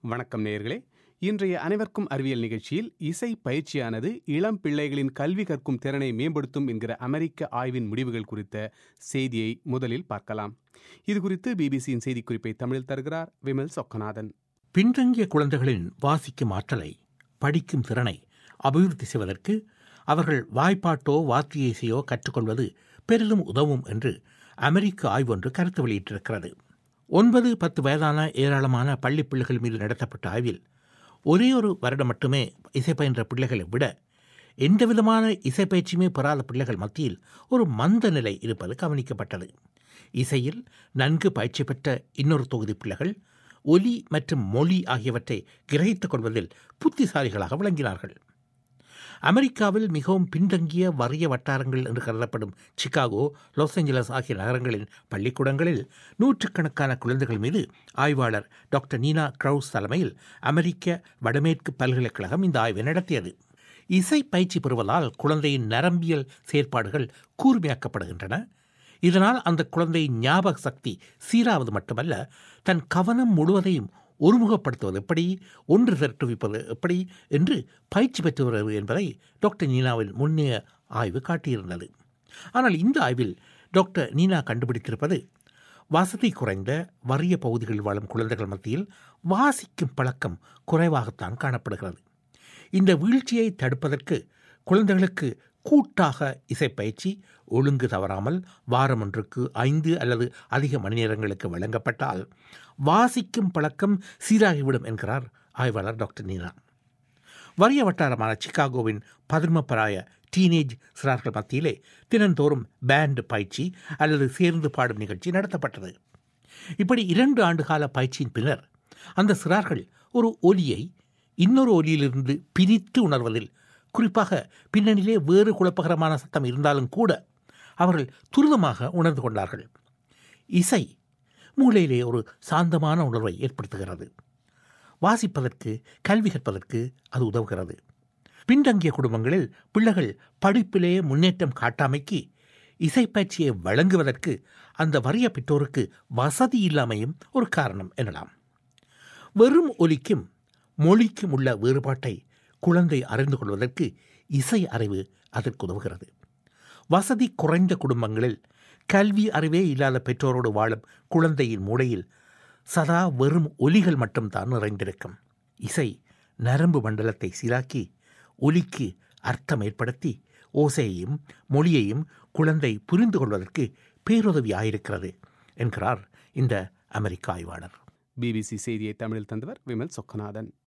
வணக்கம் நேயர்களே இன்றைய அனைவருக்கும் அறிவியல் நிகழ்ச்சியில் இசை பயிற்சியானது இளம் பிள்ளைகளின் கல்வி கற்கும் திறனை மேம்படுத்தும் என்கிற அமெரிக்க ஆய்வின் முடிவுகள் குறித்த செய்தியை முதலில் பார்க்கலாம் இது குறித்து பிபிசியின் செய்திக்குறிப்பை தமிழில் தருகிறார் விமல் சொக்கநாதன் பின்தங்கிய குழந்தைகளின் வாசிக்கும் ஆற்றலை படிக்கும் திறனை அபிவிருத்தி செய்வதற்கு அவர்கள் வாய்ப்பாட்டோ வாத்திய இசையோ கற்றுக்கொள்வது பெரிதும் உதவும் என்று அமெரிக்க ஆய்வொன்று கருத்து வெளியிட்டிருக்கிறது ஒன்பது பத்து வயதான ஏராளமான பள்ளி பிள்ளைகள் மீது நடத்தப்பட்ட ஆய்வில் ஒரே ஒரு வருடம் மட்டுமே இசை பயின்ற பிள்ளைகளை விட எந்தவிதமான இசை பயிற்சியுமே பெறாத பிள்ளைகள் மத்தியில் ஒரு மந்த நிலை இருப்பது கவனிக்கப்பட்டது இசையில் நன்கு பயிற்சி பெற்ற இன்னொரு தொகுதி பிள்ளைகள் ஒலி மற்றும் மொழி ஆகியவற்றை கிரகித்துக் கொள்வதில் புத்திசாலிகளாக விளங்கினார்கள் அமெரிக்காவில் மிகவும் பின்தங்கிய வறிய வட்டாரங்கள் என்று கருதப்படும் சிகாகோ லாஸ் ஏஞ்சலஸ் ஆகிய நகரங்களின் பள்ளிக்கூடங்களில் நூற்றுக்கணக்கான குழந்தைகள் மீது ஆய்வாளர் டாக்டர் நீனா க்ரௌஸ் தலைமையில் அமெரிக்க வடமேற்கு பல்கலைக்கழகம் இந்த ஆய்வை நடத்தியது இசை பயிற்சி பெறுவதால் குழந்தையின் நரம்பியல் செயற்பாடுகள் கூர்மையாக்கப்படுகின்றன இதனால் அந்த குழந்தையின் ஞாபக சக்தி சீராவது மட்டுமல்ல தன் கவனம் முழுவதையும் ஒருமுகப்படுத்துவது எப்படி ஒன்று திரட்டுவிப்பது எப்படி என்று பயிற்சி பெற்று வருவது என்பதை டாக்டர் நீனாவின் முன்னைய ஆய்வு காட்டியிருந்தது ஆனால் இந்த ஆய்வில் டாக்டர் நீனா கண்டுபிடித்திருப்பது வசதி குறைந்த வறிய பகுதிகளில் வாழும் குழந்தைகள் மத்தியில் வாசிக்கும் பழக்கம் குறைவாகத்தான் காணப்படுகிறது இந்த வீழ்ச்சியை தடுப்பதற்கு குழந்தைகளுக்கு கூட்டாக இசைப்பயிற்சி ஒழுங்கு தவறாமல் வாரம் ஒன்றுக்கு ஐந்து அல்லது அதிக மணி நேரங்களுக்கு வழங்கப்பட்டால் வாசிக்கும் பழக்கம் சீராகிவிடும் என்கிறார் ஆய்வாளர் டாக்டர் நீனா வறிய வட்டாரமான சிகாகோவின் பதுமப்பராய டீனேஜ் சிறார்கள் மத்தியிலே தினந்தோறும் பேண்ட் பயிற்சி அல்லது சேர்ந்து பாடும் நிகழ்ச்சி நடத்தப்பட்டது இப்படி இரண்டு ஆண்டுகால பயிற்சியின் பின்னர் அந்த சிறார்கள் ஒரு ஒலியை இன்னொரு ஒலியிலிருந்து பிரித்து உணர்வதில் குறிப்பாக பின்னணியிலே வேறு குழப்பகரமான சத்தம் இருந்தாலும் கூட அவர்கள் துரிதமாக உணர்ந்து கொண்டார்கள் இசை மூளையிலே ஒரு சாந்தமான உணர்வை ஏற்படுத்துகிறது வாசிப்பதற்கு கல்வி கற்பதற்கு அது உதவுகிறது பின்தங்கிய குடும்பங்களில் பிள்ளைகள் படிப்பிலே முன்னேற்றம் காட்டாமைக்கு இசைப்பயிற்சியை வழங்குவதற்கு அந்த வறிய பெற்றோருக்கு வசதி இல்லாமையும் ஒரு காரணம் எனலாம் வெறும் ஒலிக்கும் மொழிக்கும் உள்ள வேறுபாட்டை குழந்தை அறிந்து கொள்வதற்கு இசை அறிவு அதற்கு உதவுகிறது வசதி குறைந்த குடும்பங்களில் கல்வி அறிவே இல்லாத பெற்றோரோடு வாழும் குழந்தையின் மூளையில் சதா வெறும் ஒலிகள் மட்டும்தான் நிறைந்திருக்கும் இசை நரம்பு மண்டலத்தை சீராக்கி ஒலிக்கு அர்த்தம் ஏற்படுத்தி ஓசையையும் மொழியையும் குழந்தை புரிந்து கொள்வதற்கு பேருதவியாயிருக்கிறது என்கிறார் இந்த அமெரிக்க ஆய்வாளர் பிபிசி செய்தியை தமிழில் தந்தவர் விமல் சொக்கநாதன்